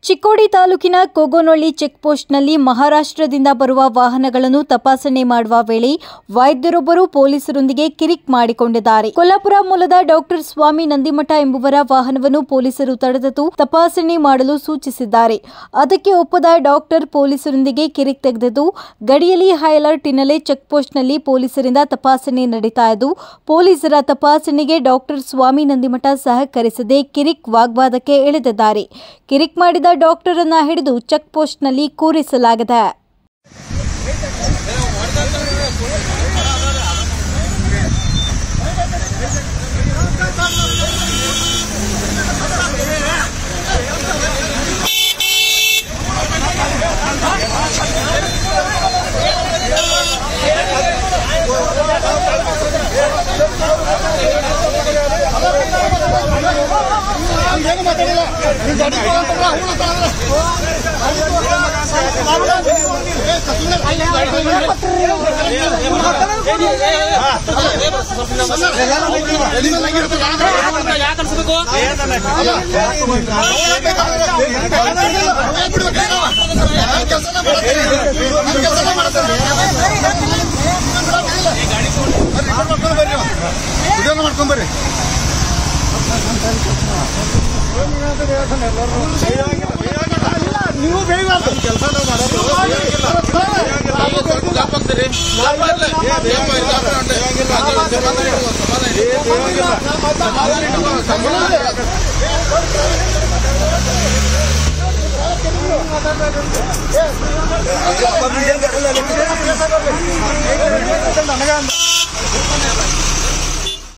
ಚಿಕ್ಕೋಡಿ ತಾಲೂಕಿನ ಕೊಗೋನೊಳ್ಳಿ ಚೆಕ್ಪೋಸ್ಟ್ನಲ್ಲಿ ಮಹಾರಾಷ್ಟ್ರದಿಂದ ಬರುವ ವಾಹನಗಳನ್ನು ತಪಾಸಣೆ ಮಾಡುವ ವೇಳೆ ವೈದ್ಯರೊಬ್ಬರು ಪೊಲೀಸರೊಂದಿಗೆ ಕಿರಿಕ್ ಮಾಡಿಕೊಂಡಿದ್ದಾರೆ ಕೊಲ್ಲಾಪುರ ಮೂಲದ ಡಾಕ್ಟರ್ ಸ್ವಾಮಿ ನಂದಿಮಠ ಎಂಬುವರ ವಾಹನವನ್ನು ಪೊಲೀಸರು ತಡೆದು ತಪಾಸಣೆ ಮಾಡಲು ಸೂಚಿಸಿದ್ದಾರೆ ಅದಕ್ಕೆ ಒಪ್ಪದ ಡಾಕ್ಟರ್ ಪೊಲೀಸರೊಂದಿಗೆ ಕಿರಿಕ್ ತೆಗೆದಿದ್ದು ಗಡಿಯಲ್ಲಿ ಹೈ ಅಲರ್ಟ್ ಹಿನ್ನೆಲೆ ಚೆಕ್ಪೋಸ್ಟ್ನಲ್ಲಿ ಪೊಲೀಸರಿಂದ ತಪಾಸಣೆ ನಡೀತಾ ಇದ್ದು ಪೊಲೀಸರ ತಪಾಸಣೆಗೆ ಡಾಕ್ಟರ್ ಸ್ವಾಮಿ ನಂದಿಮಠ ಸಹಕರಿಸದೆ ಕಿರಿಕ್ ವಾಗ್ವಾದಕ್ಕೆ ಇಳಿದಿದ್ದಾರೆ ಕಿರಿಕ್ ಮಾಡಿದ ಡಾಕ್ಟರ್ ಅನ್ನ ಹಿಡಿದು ಚೆಕ್ ಪೋಸ್ಟ್ನಲ್ಲಿ ಕೂರಿಸಲಾಗಿದೆ ಏನು ಮಾತಾಡಿಲ್ಲ ನೀನ್ ಗಾಡಿ ತಗೊಂಡ್ರಲ್ಲ, ಅವ್ನು ತಗೊಂಡ್ರಲ್ಲ. ಎಲ್ಲಿಂದ ಲಂಗಿರುತ್ತೆ? ನಾನು ಯಾಕೆ ಅನ್ಸ್ಬೇಕು ಕೆಲಸನ ಮಾಡ್ತೀನಿ ನಾನು ಕೆಲಸನ ಮಾಡ್ತೀನಿ ವಿಡಿಯೋನ ಮಾಡ್ಕೊಂಬರ್ರಿ ನೀವು ಬೇಗ ಕೆಲಸ ನನಗ